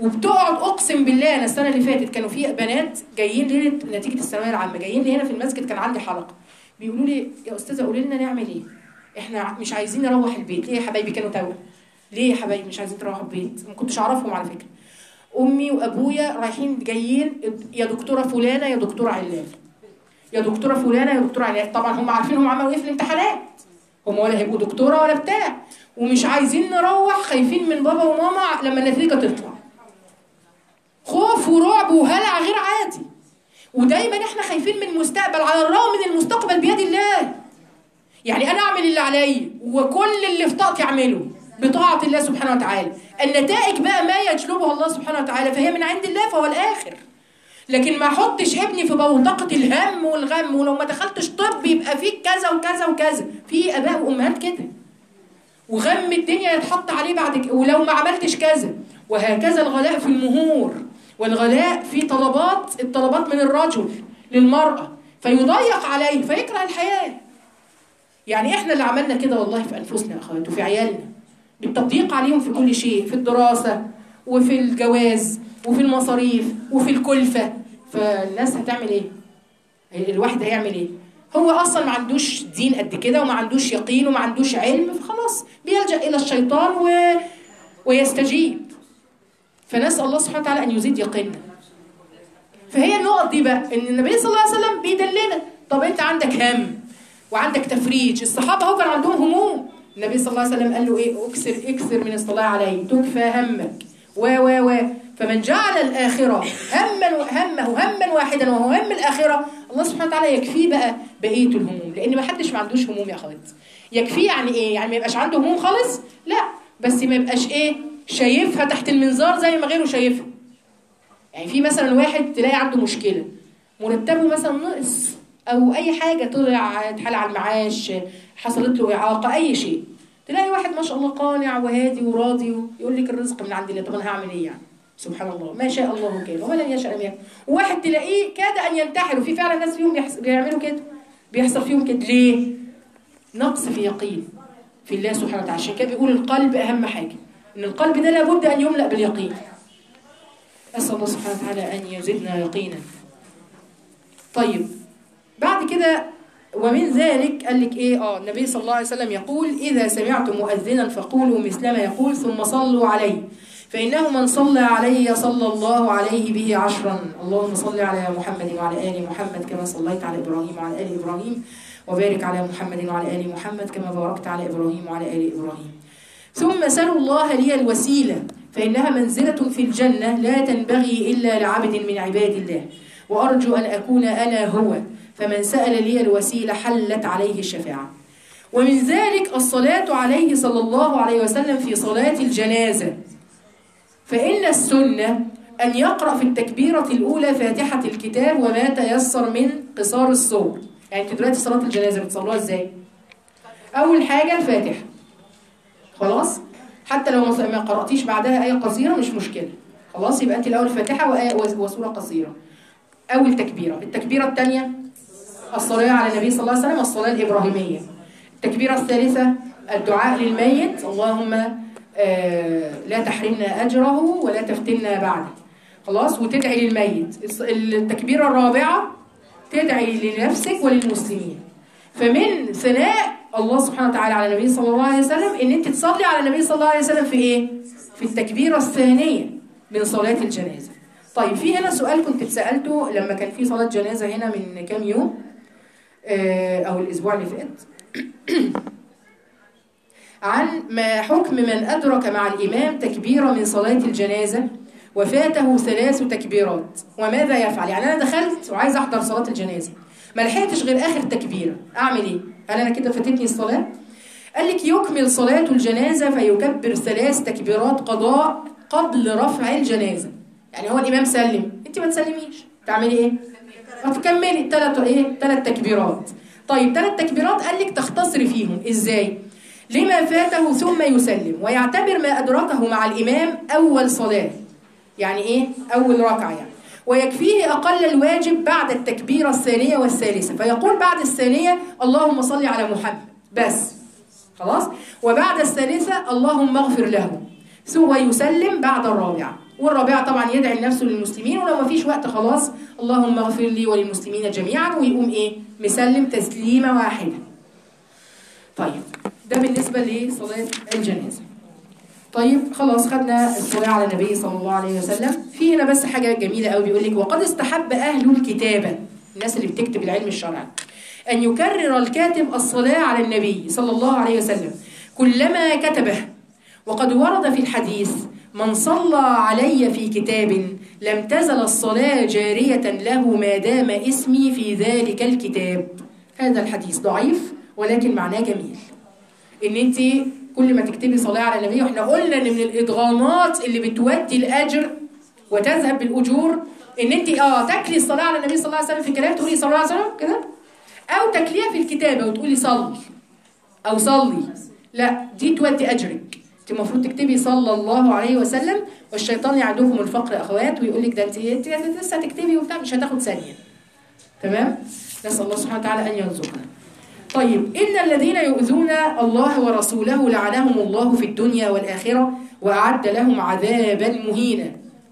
وبتقعد اقسم بالله انا السنه اللي فاتت كانوا في بنات جايين ليله نتيجه الثانويه العامه جايين لي هنا في المسجد كان عندي حلقه بيقولوا لي يا استاذه قولي لنا نعمل ايه احنا مش عايزين نروح البيت ليه يا حبايبي كانوا توأم ليه يا حبايبي مش عايزين تروحوا البيت ما كنتش اعرفهم على فكره امي وابويا رايحين جايين يا دكتوره فلانه يا دكتوره علان يا دكتوره فلانه يا دكتوره علان طبعا هم عارفين هم عملوا ايه في الامتحانات هم ولا هيبقوا دكتوره ولا بتاع ومش عايزين نروح خايفين من بابا وماما لما النتيجه تطلع خوف ورعب وهلع غير عادي ودايما احنا خايفين من المستقبل على الرغم من المستقبل بيد الله يعني انا اعمل اللي عليا وكل اللي في طاقتي اعمله بطاعه الله سبحانه وتعالى النتائج بقى ما يجلبها الله سبحانه وتعالى فهي من عند الله فهو الاخر لكن ما احطش ابني في بوتقه الهم والغم ولو ما دخلتش طب يبقى فيك كذا وكذا وكذا في اباء وامهات كده وغم الدنيا يتحط عليه بعد كده ولو ما عملتش كذا وهكذا الغلاء في المهور والغلاء في طلبات الطلبات من الرجل للمرأة فيضيق عليه فيكره الحياة يعني احنا اللي عملنا كده والله في انفسنا يا اخوات وفي عيالنا بالتضييق عليهم في كل شيء في الدراسة وفي الجواز وفي المصاريف وفي الكلفة فالناس هتعمل ايه؟ الواحد هيعمل ايه؟ هو اصلا ما عندوش دين قد كده وما عندوش يقين وما عندوش علم فخلاص بيلجأ الى الشيطان و... ويستجيب فنسأل الله سبحانه وتعالى ان يزيد يقيننا فهي النقط دي بقى ان النبي صلى الله عليه وسلم بيدلنا طب انت عندك هم وعندك تفريج الصحابه هو كان عندهم هموم النبي صلى الله عليه وسلم قال له ايه اكثر اكثر من الصلاه علي تكفى همك و و و فمن جعل الاخره هما همه هما واحدا وهو هم الاخره الله سبحانه وتعالى يكفيه بقى بقيه الهموم لان ما حدش ما عندوش هموم يا اخوات يكفيه يعني ايه يعني ما يبقاش عنده هموم خالص لا بس ما يبقاش ايه شايفها تحت المنظار زي ما غيره شايفها يعني في مثلا واحد تلاقي عنده مشكله مرتبه مثلا نقص او اي حاجه طلع اتحال على المعاش حصلت له اعاقه اي شيء تلاقي واحد ما شاء الله قانع وهادي وراضي ويقول لك الرزق من عند الله طب انا هعمل ايه يعني سبحان الله ما شاء الله كان وما لم يشاء لم يكن وواحد تلاقيه كاد ان ينتحر وفي فعلا ناس فيهم بيحس... بيعملوا كده بيحصل فيهم كده ليه نقص في يقين في الله سبحانه وتعالى عشان كده بيقول القلب اهم حاجه ان القلب ده لابد ان يملا باليقين اسال الله سبحانه وتعالى ان يزدنا يقينا طيب بعد كده ومن ذلك قال لك ايه اه النبي صلى الله عليه وسلم يقول اذا سمعتم مؤذنا فقولوا مثل ما يقول ثم صلوا عليه فانه من صلى علي صلى الله عليه به عشرا اللهم صل على محمد وعلى ال محمد كما صليت على ابراهيم وعلى ال ابراهيم وبارك على محمد وعلى ال محمد كما باركت على ابراهيم وعلى ال ابراهيم ثم سلوا الله لي الوسيله فانها منزله في الجنه لا تنبغي الا لعبد من عباد الله وارجو ان اكون انا هو فمن سأل لي الوسيلة حلت عليه الشفاعة ومن ذلك الصلاة عليه صلى الله عليه وسلم في صلاة الجنازة فإن السنة أن يقرأ في التكبيرة الأولى فاتحة الكتاب وما تيسر من قصار الصور يعني انت دلوقتي صلاة الجنازة بتصلوها ازاي؟ أول حاجة الفاتحة خلاص؟ حتى لو ما قرأتيش بعدها آية قصيرة مش مشكلة خلاص يبقى أنت الأول فاتحة وآية وسورة قصيرة أول تكبيرة التكبيرة الثانية الصلاة على النبي صلى الله عليه وسلم الصلاة الإبراهيمية التكبيرة الثالثة الدعاء للميت اللهم آه لا تحرمنا أجره ولا تفتنا بعده خلاص وتدعي للميت التكبيرة الرابعة تدعي لنفسك وللمسلمين فمن ثناء الله سبحانه وتعالى على النبي صلى الله عليه وسلم ان انت تصلي على النبي صلى الله عليه وسلم في ايه في التكبيرة الثانية من صلاة الجنازة طيب في هنا سؤال كنت اتسألته لما كان في صلاة جنازة هنا من كام يوم أو الأسبوع اللي فات عن ما حكم من أدرك مع الإمام تكبيرة من صلاة الجنازة وفاته ثلاث تكبيرات وماذا يفعل؟ يعني أنا دخلت وعايز أحضر صلاة الجنازة ما لحقتش غير آخر تكبيرة أعمل إيه؟ هل أنا كده فاتتني الصلاة؟ قال لك يكمل صلاة الجنازة فيكبر ثلاث تكبيرات قضاء قبل رفع الجنازة يعني هو الإمام سلم أنت ما تسلميش تعملي إيه؟ هتكملي الثلاث ايه ثلاث تكبيرات طيب ثلاث تكبيرات قال لك تختصري فيهم ازاي لما فاته ثم يسلم ويعتبر ما ادركه مع الامام اول صلاه يعني ايه اول ركعه يعني ويكفيه اقل الواجب بعد التكبيره الثانيه والثالثه فيقول بعد الثانيه اللهم صل على محمد بس خلاص وبعد الثالثه اللهم اغفر له ثم يسلم بعد الرابعه والرابعه طبعا يدعي لنفسه للمسلمين ولو ما فيش وقت خلاص اللهم اغفر لي وللمسلمين جميعا ويقوم ايه مسلم تسليمه واحده طيب ده بالنسبه لصلاه الجنازه طيب خلاص خدنا الصلاة على النبي صلى الله عليه وسلم في هنا بس حاجة جميلة قوي بيقول لك وقد استحب أهل الكتابة الناس اللي بتكتب العلم الشرعي أن يكرر الكاتب الصلاة على النبي صلى الله عليه وسلم كلما كتبه وقد ورد في الحديث من صلى علي في كتاب لم تزل الصلاة جارية له ما دام اسمي في ذلك الكتاب هذا الحديث ضعيف ولكن معناه جميل ان انت كل ما تكتبي صلاه على النبي واحنا قلنا ان من الادغامات اللي بتودي الاجر وتذهب بالاجور ان انت اه تكلي الصلاه على النبي صلى الله عليه وسلم في كلام تقولي صلى الله عليه وسلم كده او تكليها في الكتابه وتقولي صلي او صلي لا دي تودي اجرك انت المفروض تكتبي صلى الله عليه وسلم والشيطان يعدوكم الفقر اخوات ويقول لك ده انت انت لسه هتكتبي وبتاع مش هتاخد ثانيه تمام نسال الله سبحانه وتعالى ان يرزقنا طيب إن الذين يؤذون الله ورسوله لعنهم الله في الدنيا والآخرة وأعد لهم عذابا مهينا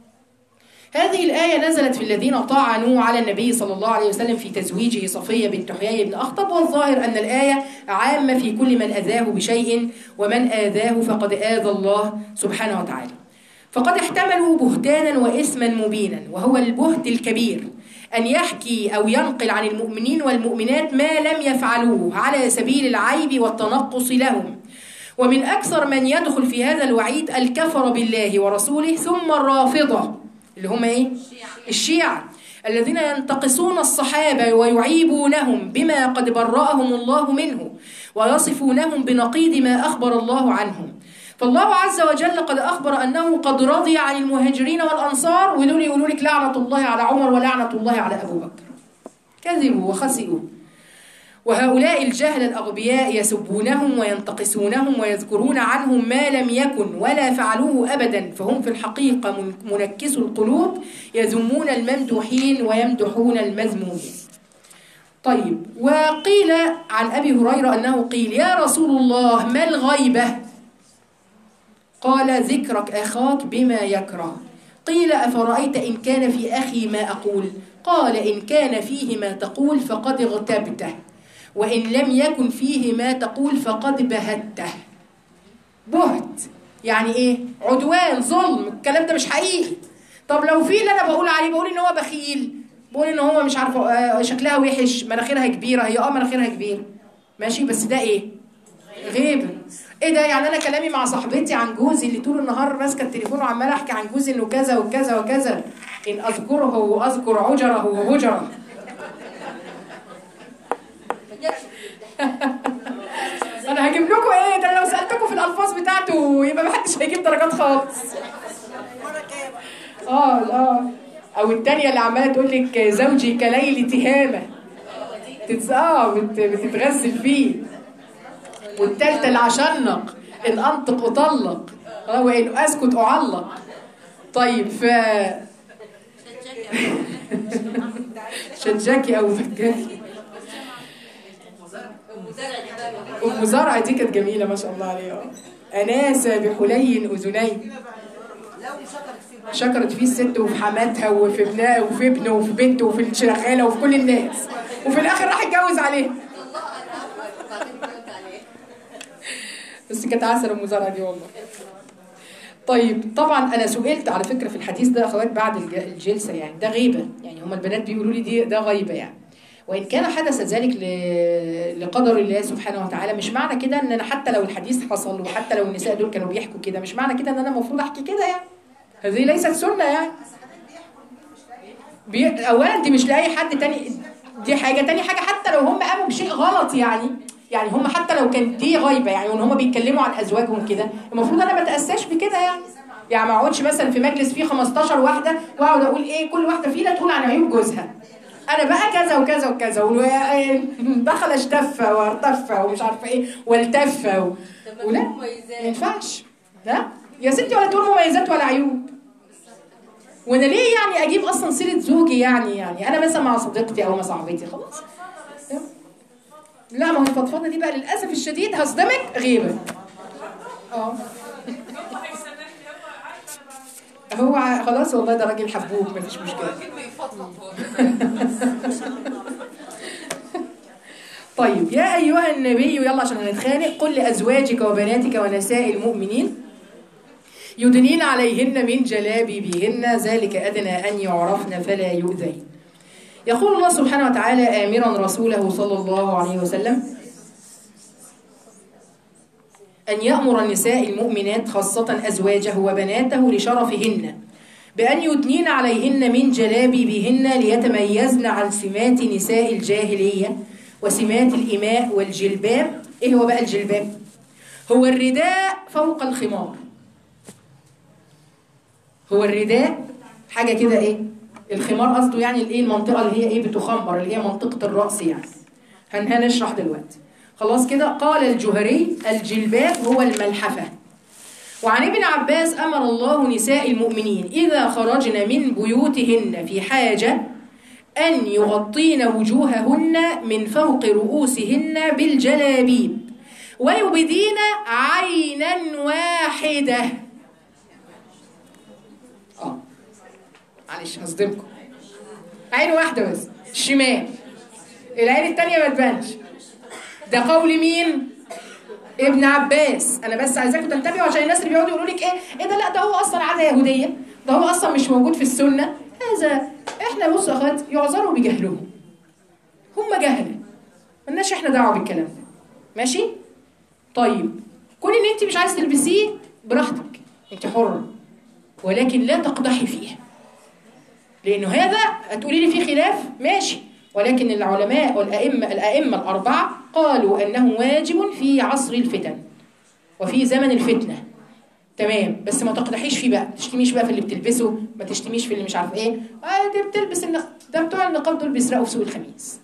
هذه الآية نزلت في الذين طعنوا على النبي صلى الله عليه وسلم في تزويجه صفية بنت حيي بن أخطب والظاهر أن الآية عامة في كل من أذاه بشيء ومن آذاه فقد آذى الله سبحانه وتعالى فقد احتملوا بهتانا وإثما مبينا وهو البهت الكبير أن يحكي أو ينقل عن المؤمنين والمؤمنات ما لم يفعلوه على سبيل العيب والتنقص لهم ومن أكثر من يدخل في هذا الوعيد الكفر بالله ورسوله ثم الرافضة اللي هم إيه؟ الشيعة الذين ينتقصون الصحابة ويعيبونهم بما قد برأهم الله منه ويصفونهم بنقيض ما أخبر الله عنهم فالله عز وجل قد أخبر أنه قد رضي عن المهاجرين والأنصار ودول يقولوا لك لعنة الله على عمر ولعنة الله على أبو بكر كذبوا وخسئوا وهؤلاء الجهل الأغبياء يسبونهم وينتقصونهم ويذكرون عنهم ما لم يكن ولا فعلوه أبدا فهم في الحقيقة منكس القلوب يذمون الممدوحين ويمدحون المذمومين طيب وقيل عن أبي هريرة أنه قيل يا رسول الله ما الغيبة قال ذكرك أخاك بما يكره قيل أفرأيت إن كان في أخي ما أقول قال إن كان فيه ما تقول فقد اغتبته وإن لم يكن فيه ما تقول فقد بهته بهت يعني إيه عدوان ظلم الكلام ده مش حقيقي طب لو في اللي أنا بقول عليه بقول إن هو بخيل بقول إن هو مش عارفة آه، شكلها وحش مناخيرها كبيرة هي اه مناخيرها كبير ماشي بس ده إيه غيبة ايه ده يعني انا كلامي مع صاحبتي عن جوزي اللي طول النهار ماسكه التليفون وعمال احكي عن جوزي انه كذا وكذا وكذا ان اذكره واذكر عجره وهجره انا هجيب لكم ايه ده أنا لو سالتكم في الالفاظ بتاعته يبقى محدش هيجيب درجات خالص اه اه او التانية اللي عماله تقول لك زوجي كليل تهامه تتس... اه بت... بتتغزل فيه والتالتة اللي عشنق إن أنطق أطلق آه، وإن أسكت أعلق طيب ف شجاكي أو فجاكي أم زرع دي كانت جميلة ما شاء الله عليها أناس بحلي أذنين شكرت فيه الست وفي حماتها وفي ابنها وفي ابنه وفي بنته وفي الشغالة وفي كل الناس وفي الآخر راح اتجوز عليه بس كانت عسل ام زرع دي والله طيب طبعا انا سئلت على فكره في الحديث ده اخوات بعد الج- الجلسه يعني ده غيبه يعني هم البنات بيقولوا لي دي ده غيبه يعني وان كان حدث ذلك ل- لقدر الله سبحانه وتعالى مش معنى كده ان انا حتى لو الحديث حصل وحتى لو النساء دول كانوا بيحكوا كده مش معنى كده ان انا المفروض احكي كده يعني هذه ليست سنه يعني بي... اولا دي مش لاي حد تاني دي حاجه تاني حاجه حتى لو هم قاموا بشيء غلط يعني يعني هم حتى لو كان دي غيبه يعني وان هم بيتكلموا عن ازواجهم كده المفروض انا ما اتاساش بكده يعني يعني ما اقعدش مثلا في مجلس فيه 15 واحده واقعد اقول ايه كل واحده فينا تقول عن عيوب جوزها انا بقى كذا وكذا وكذا و- دخل اشتف وارتف ومش عارفه ايه والتف و... ولا ما ينفعش لا يا ستي ولا تقول مميزات ولا عيوب وانا ليه يعني اجيب اصلا سيره زوجي يعني يعني انا مثلا مع صديقتي او مع صاحبتي خلاص لا ما هو الفضفضه دي بقى للاسف الشديد هصدمك غيبه اه هو ع- خلاص والله ده راجل حبوب مفيش مشكله اكيد بيفضفض هو طيب يا أيها النبي يلا عشان هنتخانق قل لأزواجك وبناتك ونساء المؤمنين يدنين عليهن من جلابيبهن ذلك أدنى أن يعرفن فلا يؤذين يقول الله سبحانه وتعالى آمرا رسوله صلى الله عليه وسلم أن يأمر النساء المؤمنات خاصة أزواجه وبناته لشرفهن بأن يدنين عليهن من جلابيبهن ليتميزن عن سمات نساء الجاهلية وسمات الإماء والجلباب إيه هو بقى الجلباب؟ هو الرداء فوق الخمار هو الرداء حاجة كده إيه؟ الخمار قصده يعني الإيه المنطقة اللي هي إيه بتخمر اللي هي منطقة الرأس يعني هن هنشرح دلوقتي خلاص كده قال الجهري الجلباب هو الملحفة وعن ابن عباس أمر الله نساء المؤمنين إذا خرجن من بيوتهن في حاجة أن يغطين وجوههن من فوق رؤوسهن بالجلابيب ويبدين عينا واحدة آه معلش هصدمكم عين واحدة بس الشمال العين التانية ما تبانش ده قول مين؟ ابن عباس انا بس عايزاكم تنتبهوا عشان الناس اللي بيقعدوا يقولوا لك ايه ايه ده لا ده هو اصلا عاده يهوديه ده هو اصلا مش موجود في السنه هذا احنا بص يا اخوات يعذروا بجهلهم هم جهله ملناش احنا دعوه بالكلام ده ماشي طيب كون ان انت مش عايز تلبسيه براحتك انت حره ولكن لا تقدحي فيه لانه هذا هتقولي لي فيه خلاف ماشي ولكن العلماء والائمه الائمه الاربعه قالوا انه واجب في عصر الفتن وفي زمن الفتنه تمام بس ما تقدحيش فيه بقى ما تشتميش بقى في اللي بتلبسه ما تشتميش في اللي مش عارف ايه آه دي بتلبس النقاب ده بتوع النقاب دول بيسرقوا في سوق الخميس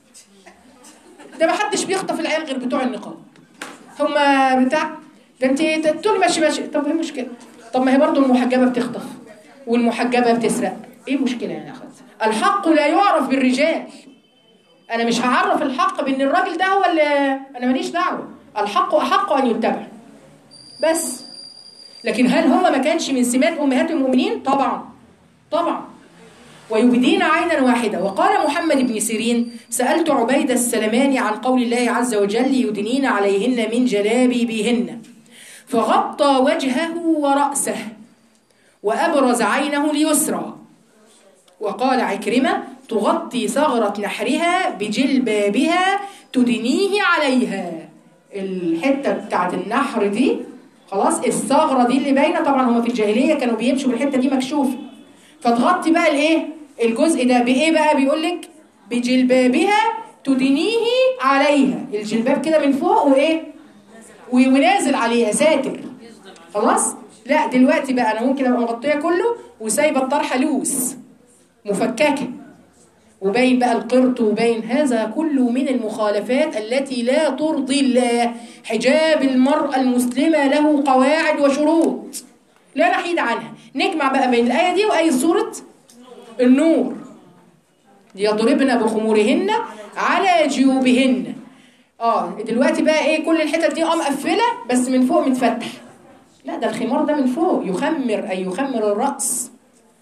ده ما حدش بيخطف العيال غير بتوع النقاب هما بتاع ده انت تقولي ماشي ماشي طب ايه المشكله طب ما هي برضه المحجبه بتخطف والمحجبه بتسرق ايه المشكله يعني يا اخوات الحق لا يعرف بالرجال انا مش هعرف الحق بان الراجل ده هو اللي انا ماليش دعوه الحق احق ان يتبع بس لكن هل هو ما كانش من سمات امهات المؤمنين طبعا طبعا ويبدين عينا واحدة وقال محمد بن سيرين سألت عبيد السلماني عن قول الله عز وجل يدنين عليهن من جلابيبهن فغطى وجهه ورأسه وأبرز عينه اليسرى وقال عكرمة تغطي ثغرة نحرها بجلبابها تدنيه عليها الحتة بتاعت النحر دي خلاص الثغرة دي اللي باينة طبعا هما في الجاهلية كانوا بيمشوا بالحتة دي مكشوفة فتغطي بقى الايه الجزء ده بايه بقى بيقول لك بجلبابها تدنيه عليها الجلباب كده من فوق وايه و- ونازل عليها ساتر خلاص لا دلوقتي بقى انا ممكن ابقى مغطيه كله وسايبه الطرحه لوس مفككه وباين بقى القرط وباين هذا كله من المخالفات التي لا ترضي الله حجاب المرأة المسلمة له قواعد وشروط لا نحيد عنها نجمع بقى بين الآية دي وآية سورة النور يضربن بخمورهن على جيوبهن اه دلوقتي بقى ايه كل الحتت دي اه مقفله بس من فوق متفتح لا ده الخمار ده من فوق يخمر اي يخمر الراس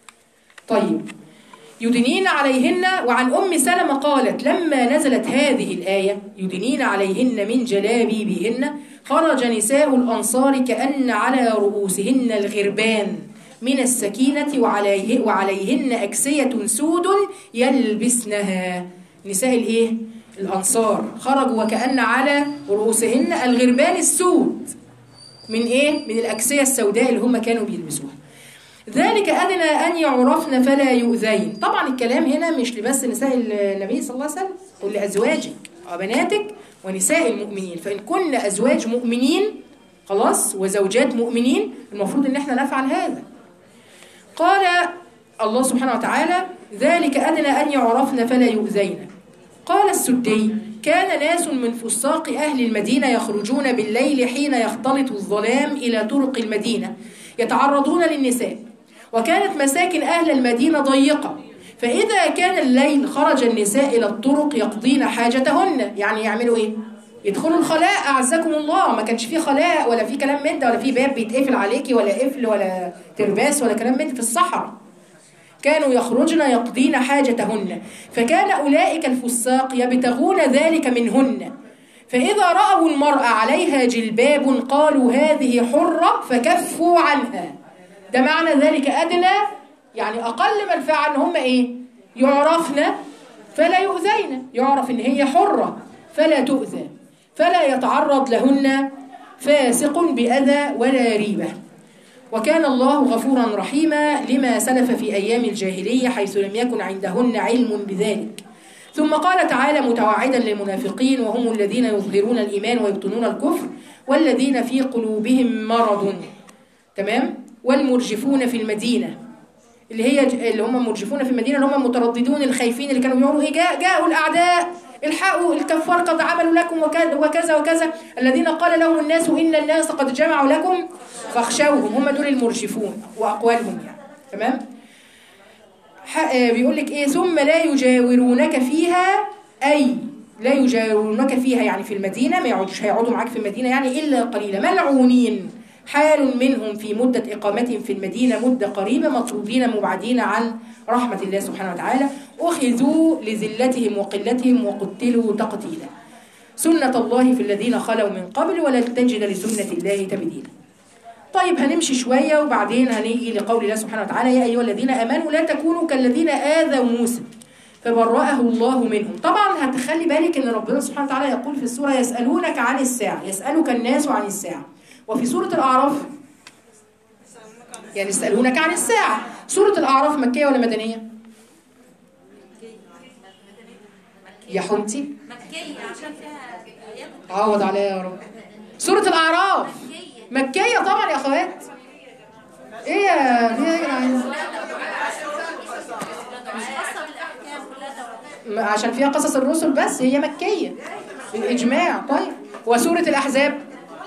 طيب يدنين عليهن وعن ام سلمة قالت لما نزلت هذه الآية يدنين عليهن من جلابيبهن خرج نساء الأنصار كأن على رؤوسهن الغربان من السكينة وعليه وعليهن أكسية سود يلبسنها نساء الإيه؟ الأنصار خرجوا وكأن على رؤوسهن الغربان السود من إيه؟ من الأكسية السوداء اللي هم كانوا بيلبسوها ذلك أدنى أن يعرفن فلا يؤذين طبعا الكلام هنا مش لبس نساء النبي صلى الله عليه وسلم قل لأزواجك وبناتك ونساء المؤمنين فإن كن أزواج مؤمنين خلاص وزوجات مؤمنين المفروض ان احنا نفعل هذا قال الله سبحانه وتعالى ذلك أدنى أن يعرفن فلا يؤذين قال السدي كان ناس من فساق أهل المدينة يخرجون بالليل حين يختلط الظلام إلى طرق المدينة يتعرضون للنساء وكانت مساكن أهل المدينة ضيقة فإذا كان الليل خرج النساء إلى الطرق يقضين حاجتهن يعني يعملوا إيه؟ يدخلوا الخلاء اعزكم الله ما كانش فيه خلاء ولا فيه كلام من ده ولا فيه باب بيتقفل عليكي ولا قفل ولا ترباس ولا كلام من ده في الصحراء كانوا يخرجن يقضين حاجتهن فكان اولئك الفساق يبتغون ذلك منهن فاذا راوا المراه عليها جلباب قالوا هذه حره فكفوا عنها ده معنى ذلك ادنى يعني اقل منفعه ان هم ايه يعرفن فلا يؤذين يعرف ان هي حره فلا تؤذى فلا يتعرض لهن فاسق بأذى ولا ريبة وكان الله غفورا رحيما لما سلف في أيام الجاهلية حيث لم يكن عندهن علم بذلك ثم قال تعالى متوعدا للمنافقين وهم الذين يظهرون الإيمان ويبطنون الكفر والذين في قلوبهم مرض تمام والمرجفون في المدينة اللي هي اللي هم مرجفون في المدينة اللي هم المترددون الخايفين اللي كانوا بيقولوا ايه جاء جاءوا الأعداء الحقوا الكفار قد عملوا لكم وكذا وكذا وكذا الذين قال لهم الناس إن الناس قد جمعوا لكم فاخشوهم هم دول المرجفون وأقوالهم يعني تمام بيقول لك ايه ثم لا يجاورونك فيها أي لا يجاورونك فيها يعني في المدينة ما يقعدوش هيقعدوا معاك في المدينة يعني إلا قليلا ملعونين حال منهم في مدة إقامتهم في المدينة مدة قريبة مطرودين مبعدين عن رحمة الله سبحانه وتعالى أخذوا لذلتهم وقلتهم وقتلوا تقتيلا سنة الله في الذين خلوا من قبل ولن تجد لسنة الله تبديلا طيب هنمشي شوية وبعدين هنيجي لقول الله سبحانه وتعالى يا أيها الذين آمنوا لا تكونوا كالذين آذوا موسى فبرأه الله منهم طبعا هتخلي بالك ان ربنا سبحانه وتعالى يقول في السورة يسألونك عن الساعة يسألك الناس عن الساعة وفي سورة الأعراف يعني يسألونك عن الساعة سورة الأعراف مكية ولا مدنية؟ يا حمتي مكية عشان فيها آيات عوض عليا يا رب سورة الأعراف مكية طبعا يا أخوات إيه يا إيه يا جدعان خاصة بالأحكام كلها م- عشان فيها قصص الرسل بس هي مكية بالإجماع طيب وسورة الأحزاب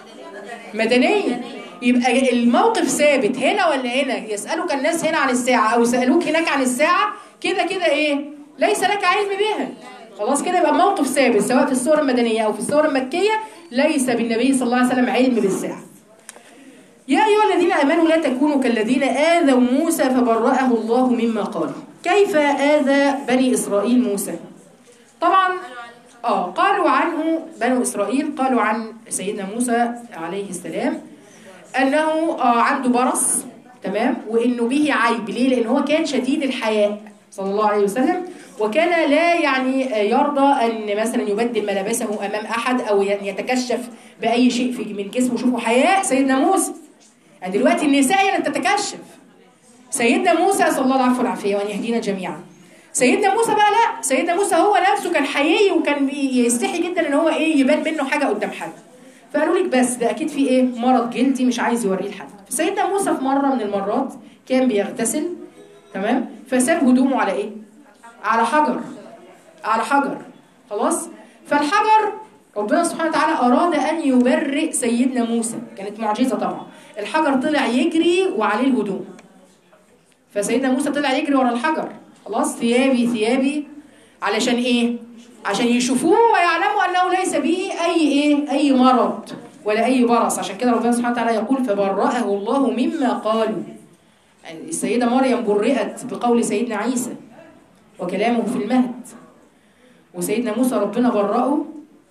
مدنية يبقى الموقف ثابت هنا ولا هنا يسألك الناس هنا عن الساعة أو يسألوك هناك عن الساعة كده كده إيه ليس لك علم بها خلاص كده يبقى موقف ثابت سواء في السور المدنية أو في السور المكية ليس بالنبي صلى الله عليه وسلم علم بالساعة يا أيها الذين آمنوا لا تكونوا كالذين آذوا موسى فبرأه الله مما قالوا كيف آذى بني إسرائيل موسى طبعا اه قالوا عنه بنو إسرائيل قالوا عن سيدنا موسى عليه السلام أنه آه عنده برص تمام وإنه به عيب ليه لأن هو كان شديد الحياء صلى الله عليه وسلم وكان لا يعني آه، يرضى أن مثلا يبدل ملابسه أمام أحد أو ي- يتكشف بأي شيء في من جسمه شوفوا حياء سيدنا موسى يعني دلوقتي النساء هي اللي تتكشف سيدنا موسى صلى الله العفو والعافيه وان يهدينا جميعا سيدنا موسى بقى لا سيدنا موسى هو نفسه كان حقيقي وكان بي- يستحي جدا ان هو ايه يبان منه حاجه قدام حد فقالوا لك بس ده اكيد في ايه مرض جلدي مش عايز يوريه لحد سيدنا موسى في مره من المرات كان بيغتسل تمام فساب هدومه على ايه على حجر على حجر خلاص فالحجر ربنا سبحانه وتعالى أراد أن يبرئ سيدنا موسى كانت معجزة طبعا الحجر طلع يجري وعليه الهدوم فسيدنا موسى طلع يجري ورا الحجر خلاص ثيابي ثيابي علشان ايه عشان يشوفوه ويعلموا انه ليس به اي ايه اي مرض ولا اي برص عشان كده ربنا سبحانه وتعالى يقول فبرأه الله مما قالوا يعني السيدة مريم برئت بقول سيدنا عيسى وكلامه في المهد وسيدنا موسى ربنا برأه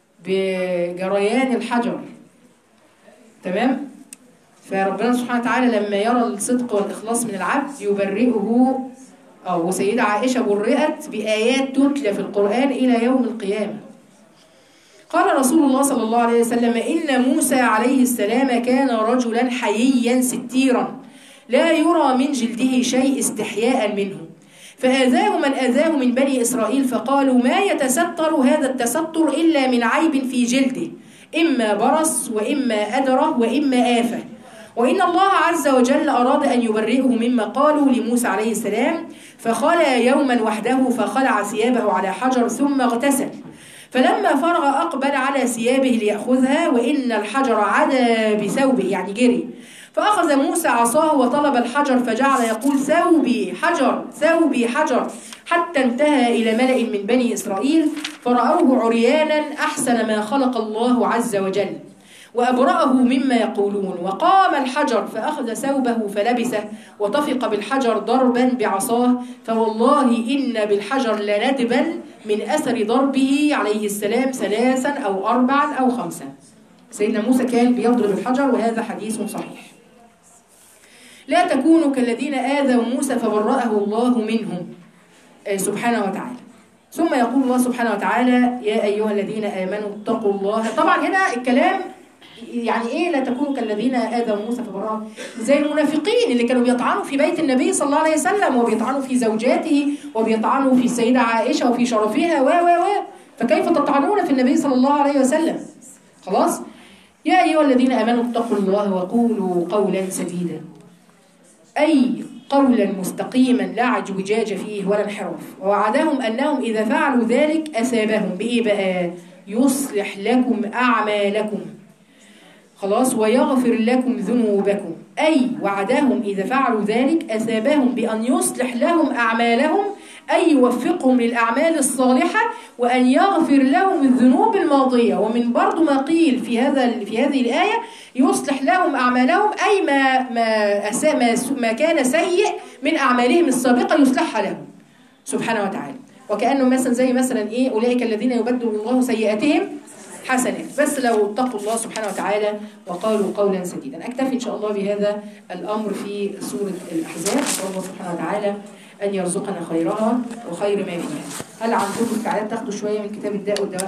بجريان الحجر تمام فربنا سبحانه وتعالى لما يرى الصدق والإخلاص من العبد يبرئه أو وسيدة عائشة برئت بآيات تتلى في القرآن إلى يوم القيامة قال رسول الله صلى الله عليه وسلم إن موسى عليه السلام كان رجلا حييا ستيرا لا يرى من جلده شيء استحياء منه فآذاه من آذاه من بني إسرائيل فقالوا ما يتستر هذا التستر إلا من عيب في جلده إما برص وإما أدرة وإما آفة وإن الله عز وجل أراد أن يبرئه مما قالوا لموسى عليه السلام فخلى يوما وحده فخلع ثيابه على حجر ثم اغتسل فلما فرغ أقبل على ثيابه ليأخذها وإن الحجر عدا بثوبه يعني جري فأخذ موسى عصاه وطلب الحجر فجعل يقول ثوبي حجر ثوبي حجر حتى انتهى إلى ملأ من بني إسرائيل فرأوه عريانا أحسن ما خلق الله عز وجل وأبرأه مما يقولون وقام الحجر فأخذ ثوبه فلبسه وطفق بالحجر ضربا بعصاه فوالله إن بالحجر لندبا من أثر ضربه عليه السلام ثلاثا أو أربعا أو خمسا سيدنا موسى كان بيضرب الحجر وهذا حديث صحيح لا تكونوا كالذين آذوا موسى فبرأه الله منهم آه، سبحانه وتعالى ثم يقول الله سبحانه وتعالى يا أيها الذين آمنوا اتقوا الله طبعا هنا الكلام يعني ايه لا تكونوا كالذين اذوا موسى فبرأه زي المنافقين اللي كانوا بيطعنوا في بيت النبي صلى الله عليه وسلم وبيطعنوا في زوجاته وبيطعنوا في السيده عائشه وفي شرفها و و و فكيف تطعنون في النبي صلى الله عليه وسلم خلاص يا ايها الذين امنوا اتقوا الله وقولوا قولا سديدا أي قولا مستقيما لا اعوجاج فيه ولا انحراف ووعدهم أنهم إذا فعلوا ذلك أثابهم بإيه بقى يصلح لكم أعمالكم خلاص ويغفر لكم ذنوبكم أي وعدهم إذا فعلوا ذلك أثابهم بأن يصلح لهم أعمالهم أي يوفقهم للأعمال الصالحة وأن يغفر لهم الذنوب الماضية ومن برضو ما قيل في هذا في هذه الآية يصلح لهم أعمالهم أي ما ما أسا- ما, س- ما كان سيء من أعمالهم السابقة يصلحها لهم سبحانه وتعالى وكأنه مثلا زي مثلا إيه أولئك الذين يبدل الله سيئاتهم حسنات بس لو اتقوا الله سبحانه وتعالى وقالوا قولا سديدا أكتفي إن شاء الله بهذا الأمر في سورة الأحزاب أسأل الله سبحانه وتعالى أن يرزقنا خيرها وخير ما فيها هل عندكم استعداد تاخدوا شوية من كتاب الداء والدواء